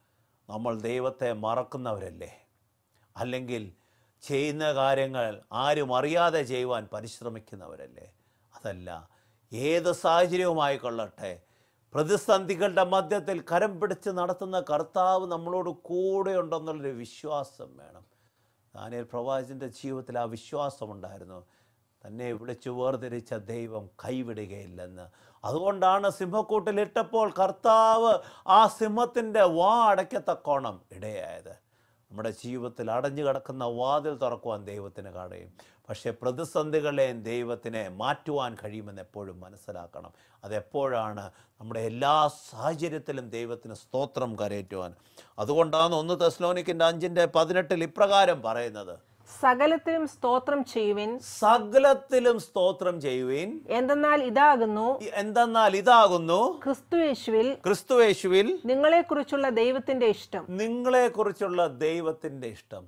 Speaker 1: നമ്മൾ ദൈവത്തെ മറക്കുന്നവരല്ലേ അല്ലെങ്കിൽ ചെയ്യുന്ന കാര്യങ്ങൾ ആരും അറിയാതെ ചെയ്യുവാൻ പരിശ്രമിക്കുന്നവരല്ലേ അതല്ല ഏത് സാഹചര്യവുമായി കൊള്ളട്ടെ പ്രതിസന്ധികളുടെ മധ്യത്തിൽ കരം പിടിച്ച് നടത്തുന്ന കർത്താവ് നമ്മളോട് കൂടെ ഉണ്ടെന്നുള്ളൊരു വിശ്വാസം വേണം ദാനിയേൽ പ്രവാചകൻ്റെ ജീവിതത്തിൽ ആ വിശ്വാസമുണ്ടായിരുന്നു തന്നെ വിളിച്ചു വേർതിരിച്ച ദൈവം കൈവിടുകയില്ലെന്ന് അതുകൊണ്ടാണ് സിംഹക്കൂട്ടിലിട്ടപ്പോൾ കർത്താവ് ആ സിംഹത്തിൻ്റെ വാ അടയ്ക്കത്തക്കോണം ഇടയായത് നമ്മുടെ ജീവിതത്തിൽ അടഞ്ഞു കിടക്കുന്ന വാതിൽ തുറക്കുവാൻ ദൈവത്തിന് കഴിയും പക്ഷേ പ്രതിസന്ധികളെയും ദൈവത്തിനെ മാറ്റുവാൻ കഴിയുമെന്ന് എപ്പോഴും മനസ്സിലാക്കണം അതെപ്പോഴാണ് നമ്മുടെ എല്ലാ സാഹചര്യത്തിലും ദൈവത്തിന് സ്തോത്രം കരയറ്റുവാൻ അതുകൊണ്ടാണ് ഒന്ന് തെസ്ലോനിക്കിൻ്റെ അഞ്ചിൻ്റെ പതിനെട്ടിൽ ഇപ്രകാരം പറയുന്നത്
Speaker 2: സകലത്തിലും സ്തോത്രം ചെയ്യുവിൻ
Speaker 1: സകലത്തിലും സ്തോത്രം ചെയ്യുവീൻ
Speaker 2: എന്തെന്നാൽ ഇതാകുന്നു
Speaker 1: എന്തെന്നാൽ ഇതാകുന്നു
Speaker 2: ക്രിസ്തുയേശുവിൽ
Speaker 1: ക്രിസ്തുവേശുവിൽ
Speaker 2: നിങ്ങളെക്കുറിച്ചുള്ള ദൈവത്തിന്റെ ഇഷ്ടം
Speaker 1: നിങ്ങളെക്കുറിച്ചുള്ള ദൈവത്തിൻ്റെ ഇഷ്ടം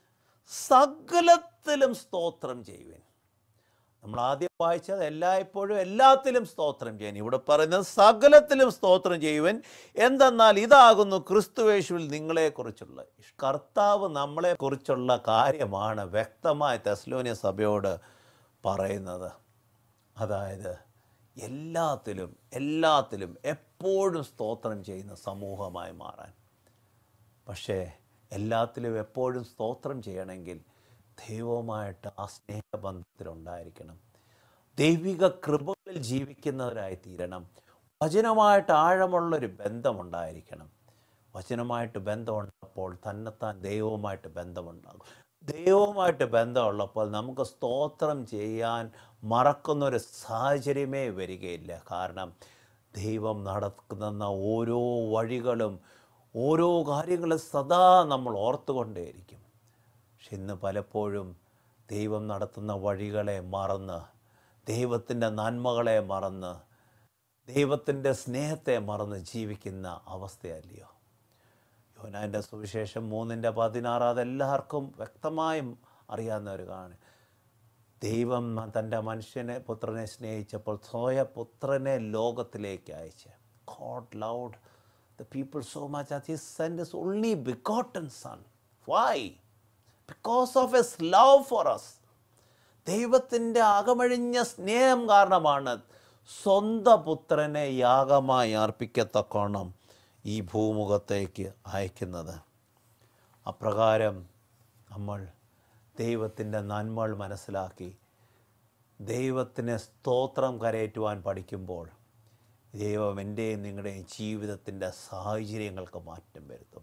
Speaker 1: സകലത്തിലും സ്തോത്രം ചെയ്യുവിൻ നമ്മൾ ആദ്യം വായിച്ചത് എല്ലായ്പ്പോഴും എല്ലാത്തിലും സ്തോത്രം ചെയ്യാൻ ഇവിടെ പറയുന്നത് സകലത്തിലും സ്തോത്രം ചെയ്യുവൻ എന്തെന്നാൽ ഇതാകുന്നു ക്രിസ്തുവേശുവിൽ നിങ്ങളെക്കുറിച്ചുള്ള ഇഷ്ടം. കർത്താവ് നമ്മളെക്കുറിച്ചുള്ള കാര്യമാണ് വ്യക്തമായി തെസ്ലോനിയ സഭയോട് പറയുന്നത് അതായത് എല്ലാത്തിലും എല്ലാത്തിലും എപ്പോഴും സ്തോത്രം ചെയ്യുന്ന സമൂഹമായി മാറാൻ പക്ഷേ എല്ലാത്തിലും എപ്പോഴും സ്തോത്രം ചെയ്യണമെങ്കിൽ ദൈവവുമായിട്ട് ആ സ്നേഹബന്ധത്തിലുണ്ടായിരിക്കണം ദൈവിക കൃപകളിൽ ജീവിക്കുന്നവരായി തീരണം വചനമായിട്ട് ആഴമുള്ളൊരു ബന്ധമുണ്ടായിരിക്കണം വചനമായിട്ട് ബന്ധമുള്ളപ്പോൾ തന്നെത്താൻ ദൈവവുമായിട്ട് ബന്ധമുണ്ടാകും ദൈവവുമായിട്ട് ബന്ധമുള്ളപ്പോൾ നമുക്ക് സ്തോത്രം ചെയ്യാൻ മറക്കുന്നൊരു സാഹചര്യമേ വരികയില്ല കാരണം ദൈവം നടക്കുന്ന ഓരോ വഴികളും ഓരോ കാര്യങ്ങളും സദാ നമ്മൾ ഓർത്തുകൊണ്ടേയിരിക്കും പക്ഷെ ഇന്ന് പലപ്പോഴും ദൈവം നടത്തുന്ന വഴികളെ മറന്ന് ദൈവത്തിൻ്റെ നന്മകളെ മറന്ന് ദൈവത്തിൻ്റെ സ്നേഹത്തെ മറന്ന് ജീവിക്കുന്ന അവസ്ഥയല്ലയോ യോനാൻ്റെ സുവിശേഷം മൂന്നിൻ്റെ പതിനാറ് അതെല്ലാവർക്കും വ്യക്തമായും അറിയാവുന്ന ഒരു കാണും ദൈവം തൻ്റെ മനുഷ്യനെ പുത്രനെ സ്നേഹിച്ചപ്പോൾ സ്വയ പുത്രനെ ലോകത്തിലേക്ക് അയച്ച് God loved the people so much അത് his send is only begotten son why because of his love for us ദൈവത്തിൻ്റെ അകമഴിഞ്ഞ സ്നേഹം കാരണമാണ് സ്വന്തം പുത്രനെ യാഗമായി അർപ്പിക്കത്തക്കോണം ഈ ഭൂമുഖത്തേക്ക് അയക്കുന്നത് അപ്രകാരം നമ്മൾ ദൈവത്തിൻ്റെ നന്മകൾ മനസ്സിലാക്കി ദൈവത്തിന് സ്തോത്രം കരയേറ്റുവാൻ പഠിക്കുമ്പോൾ ദൈവം എൻ്റെയും നിങ്ങളുടെയും ജീവിതത്തിൻ്റെ സാഹചര്യങ്ങൾക്ക് മാറ്റം വരുത്തും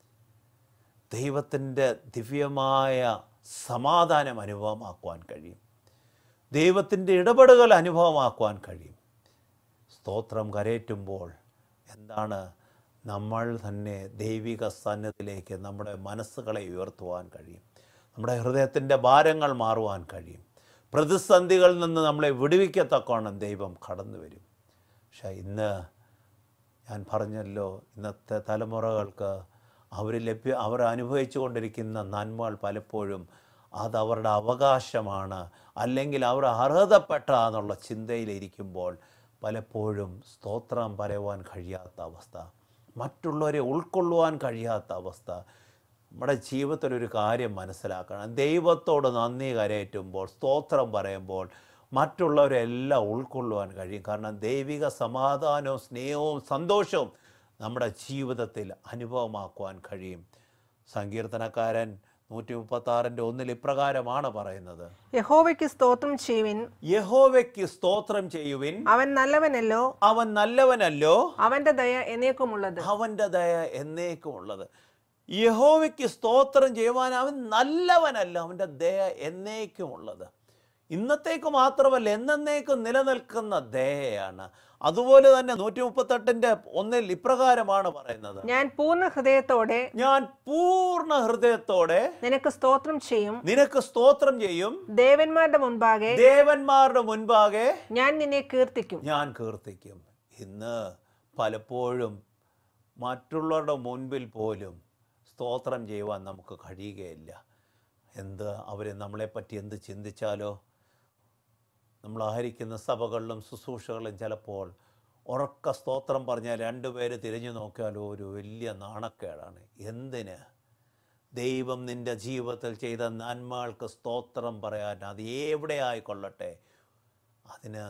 Speaker 1: ദൈവത്തിൻ്റെ ദിവ്യമായ സമാധാനം അനുഭവമാക്കുവാൻ കഴിയും ദൈവത്തിൻ്റെ ഇടപെടലുകൾ അനുഭവമാക്കുവാൻ കഴിയും സ്തോത്രം കരയേറ്റുമ്പോൾ എന്താണ് നമ്മൾ തന്നെ ദൈവിക സന്നദ്ധിലേക്ക് നമ്മുടെ മനസ്സുകളെ ഉയർത്തുവാൻ കഴിയും നമ്മുടെ ഹൃദയത്തിൻ്റെ ഭാരങ്ങൾ മാറുവാൻ കഴിയും പ്രതിസന്ധികളിൽ നിന്ന് നമ്മളെ വിടുവിക്കത്തക്കോണം ദൈവം കടന്നു വരും പക്ഷേ ഇന്ന് ഞാൻ പറഞ്ഞല്ലോ ഇന്നത്തെ തലമുറകൾക്ക് അവർ ലഭ്യ അവർ അനുഭവിച്ചു കൊണ്ടിരിക്കുന്ന നന്മകൾ പലപ്പോഴും അത് അവരുടെ അവകാശമാണ് അല്ലെങ്കിൽ അവർ അർഹതപ്പെട്ട എന്നുള്ള ചിന്തയിലിരിക്കുമ്പോൾ പലപ്പോഴും സ്തോത്രം പറയുവാൻ കഴിയാത്ത അവസ്ഥ മറ്റുള്ളവരെ ഉൾക്കൊള്ളുവാൻ കഴിയാത്ത അവസ്ഥ നമ്മുടെ ജീവിതത്തിൽ ഒരു കാര്യം മനസ്സിലാക്കണം ദൈവത്തോട് നന്ദി കരയേറ്റുമ്പോൾ സ്തോത്രം പറയുമ്പോൾ മറ്റുള്ളവരെല്ലാം ഉൾക്കൊള്ളുവാൻ കഴിയും കാരണം ദൈവിക സമാധാനവും സ്നേഹവും സന്തോഷവും നമ്മുടെ ജീവിതത്തിൽ അനുഭവമാക്കുവാൻ കഴിയും സങ്കീർത്തനക്കാരൻ നൂറ്റി മുപ്പത്താറിൻ്റെ ഒന്നിൽ ഇപ്രകാരമാണ് പറയുന്നത്
Speaker 2: യഹോവയ്ക്ക് സ്തോത്രം ചെയ്യുവിൻ
Speaker 1: യഹോവയ്ക്ക് സ്തോത്രം ചെയ്യുവിൻ
Speaker 2: അവൻ നല്ലവനല്ലോ
Speaker 1: അവൻ നല്ലവനല്ലോ
Speaker 2: അവന്റെ ദയ എന്നേക്കുമുള്ളത്
Speaker 1: അവൻ്റെ ദയ എന്നേക്കും ഉള്ളത് യഹോവയ്ക്ക് സ്തോത്രം ചെയ്യുവാൻ അവൻ നല്ലവനല്ല അവൻ്റെ ദയ എന്നേക്കും ഉള്ളത് ഇന്നത്തേക്ക് മാത്രമല്ല എന്നേക്കും നിലനിൽക്കുന്ന ദയയാണ് അതുപോലെ തന്നെ നൂറ്റി മുപ്പത്തെട്ടിൻ്റെ ഒന്നിൽ ഇപ്രകാരമാണ് പറയുന്നത്
Speaker 2: ഞാൻ പൂർണ്ണ ഹൃദയത്തോടെ
Speaker 1: ഞാൻ പൂർണ്ണ ഹൃദയത്തോടെ
Speaker 2: നിനക്ക് സ്തോത്രം ചെയ്യും
Speaker 1: നിനക്ക് സ്തോത്രം ചെയ്യും
Speaker 2: ദേവന്മാരുടെ മുൻപാകെ
Speaker 1: ദേവന്മാരുടെ മുൻപാകെ
Speaker 2: ഞാൻ നിന്നെ കീർത്തിക്കും
Speaker 1: ഞാൻ കീർത്തിക്കും ഇന്ന് പലപ്പോഴും മറ്റുള്ളവരുടെ മുൻപിൽ പോലും സ്തോത്രം ചെയ്യുവാൻ നമുക്ക് കഴിയുകയില്ല എന്ത് അവർ നമ്മളെപ്പറ്റി എന്ത് ചിന്തിച്ചാലോ നമ്മൾ ആയിരിക്കുന്ന സഭകളിലും ശുശ്രൂഷകളിലും ചിലപ്പോൾ ഉറക്ക സ്തോത്രം പറഞ്ഞാൽ രണ്ടുപേര് തിരിഞ്ഞു നോക്കിയാൽ ഒരു വലിയ നാണക്കേടാണ് എന്തിന് ദൈവം നിൻ്റെ ജീവിതത്തിൽ ചെയ്ത നന്മകൾക്ക് സ്തോത്രം പറയാൻ അത് എവിടെ ആയിക്കൊള്ളട്ടെ അതിന്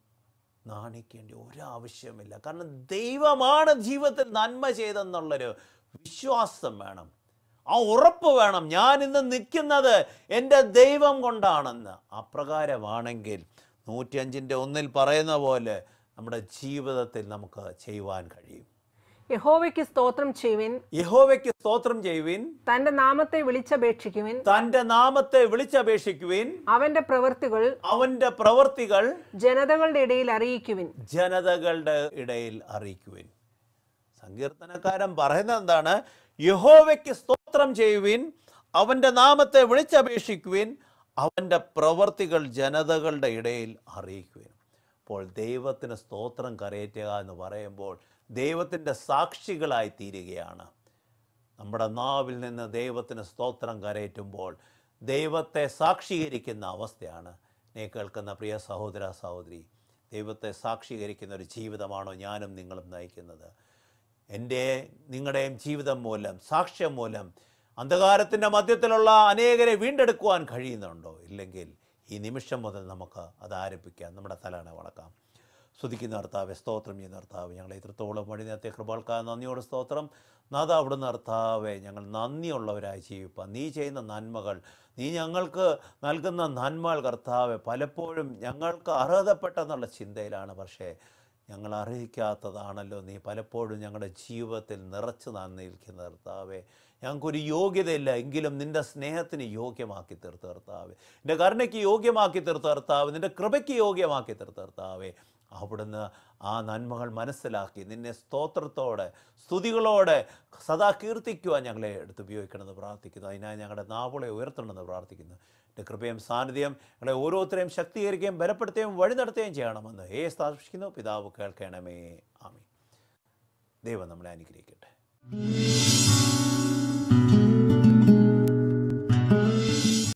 Speaker 1: നാണിക്കേണ്ട ഒരാവശ്യമില്ല കാരണം ദൈവമാണ് ജീവിതത്തിൽ നന്മ ചെയ്തെന്നുള്ളൊരു വിശ്വാസം വേണം ആ ഉറപ്പ് വേണം ഞാൻ ഇന്ന് നിൽക്കുന്നത് എൻ്റെ ദൈവം കൊണ്ടാണെന്ന് അപ്രകാരമാണെങ്കിൽ നൂറ്റിയഞ്ചിൻ്റെ ഒന്നിൽ പറയുന്ന പോലെ നമ്മുടെ ജീവിതത്തിൽ നമുക്ക് ചെയ്യുവാൻ കഴിയും
Speaker 2: യഹോവയ്ക്ക് സ്തോത്രം ചെയ്യുവിൻ
Speaker 1: യഹോവയ്ക്ക് സ്തോത്രം ചെയ്യുവിൻ
Speaker 2: തന്റെ നാമത്തെ വിളിച്ചപേക്ഷിക്കുവിൻ
Speaker 1: തൻ്റെ നാമത്തെ വിളിച്ചപേക്ഷിക്കുവിൻ
Speaker 2: അവന്റെ പ്രവൃത്തികൾ
Speaker 1: അവൻ്റെ പ്രവൃത്തികൾ
Speaker 2: ജനതകളുടെ ഇടയിൽ അറിയിക്കുവിൻ
Speaker 1: ജനതകളുടെ ഇടയിൽ അറിയിക്കുവിൻ സങ്കീർത്തനക്കാരൻ പറയുന്നത് എന്താണ് യഹോവയ്ക്ക് സ്തോത്രം ചെയ്യുവിൻ അവൻ്റെ നാമത്തെ വിളിച്ചപേക്ഷിക്കുവിൻ അവൻ്റെ പ്രവർത്തികൾ ജനതകളുടെ ഇടയിൽ അറിയിക്കുവിൻ അപ്പോൾ ദൈവത്തിന് സ്തോത്രം കരയറ്റുക എന്ന് പറയുമ്പോൾ ദൈവത്തിൻ്റെ സാക്ഷികളായി തീരുകയാണ് നമ്മുടെ നാവിൽ നിന്ന് ദൈവത്തിന് സ്തോത്രം കരയറ്റുമ്പോൾ ദൈവത്തെ സാക്ഷീകരിക്കുന്ന അവസ്ഥയാണ് നീ കേൾക്കുന്ന പ്രിയ സഹോദര സഹോദരി ദൈവത്തെ സാക്ഷീകരിക്കുന്ന ഒരു ജീവിതമാണോ ഞാനും നിങ്ങളും നയിക്കുന്നത് എൻ്റെ നിങ്ങളുടെയും ജീവിതം മൂലം സാക്ഷ്യം മൂലം അന്ധകാരത്തിൻ്റെ മധ്യത്തിലുള്ള അനേകരെ വീണ്ടെടുക്കുവാൻ കഴിയുന്നുണ്ടോ ഇല്ലെങ്കിൽ ഈ നിമിഷം മുതൽ നമുക്ക് അത് ആരംഭിക്കാം നമ്മുടെ തലണ വളക്കാം സ്തുതിക്കുന്ന കർത്താവെ സ്തോത്രം ചെയ്യുന്ന കർത്താവ് ഞങ്ങളെ ഇത്രത്തോളം വഴി നേരത്തെ കൃപാൾക്കാർ നന്ദിയോട് സ്തോത്രം നാഥ അവിടുന്ന് കർത്താവെ ഞങ്ങൾ നന്ദിയുള്ളവരായി ജീവിപ്പാൻ നീ ചെയ്യുന്ന നന്മകൾ നീ ഞങ്ങൾക്ക് നൽകുന്ന നന്മകൾ കർത്താവെ പലപ്പോഴും ഞങ്ങൾക്ക് അർഹതപ്പെട്ടെന്നുള്ള ചിന്തയിലാണ് പക്ഷേ ഞങ്ങൾ അറിയിക്കാത്തതാണല്ലോ നീ പലപ്പോഴും ഞങ്ങളുടെ ജീവിതത്തിൽ നിറച്ചു നിൽക്കുന്ന കർത്താവെ ഞങ്ങൾക്കൊരു യോഗ്യതയില്ല എങ്കിലും നിൻ്റെ സ്നേഹത്തിന് യോഗ്യമാക്കി തീർത്ത് കർത്താവെ നിൻ്റെ കരുണയ്ക്ക് യോഗ്യമാക്കി തീർത്ത് കർത്താവ് നിൻ്റെ കൃപയ്ക്ക് യോഗ്യമാക്കി തീർത്ത് കർത്താവെ അവിടുന്ന് ആ നന്മകൾ മനസ്സിലാക്കി നിന്നെ സ്തോത്രത്തോടെ സ്തുതികളോടെ സദാ കീർത്തിക്കുവാൻ ഞങ്ങളെ എടുത്ത് ഉപയോഗിക്കണമെന്ന് പ്രാർത്ഥിക്കുന്നു അതിനായി ഞങ്ങളുടെ നാവുകളെ ഉയർത്തണമെന്ന് പ്രാർത്ഥിക്കുന്നു എൻ്റെ കൃപയും സാന്നിധ്യം ഞങ്ങളെ ഓരോരുത്തരെയും ശക്തീകരിക്കുകയും ബലപ്പെടുത്തുകയും വഴി നടത്തുകയും ചെയ്യണമെന്ന് ഏ സ്ഥാപിക്കുന്നു പിതാവ് കേൾക്കണമേ ആമി ദൈവം നമ്മളെ അനുഗ്രഹിക്കട്ടെ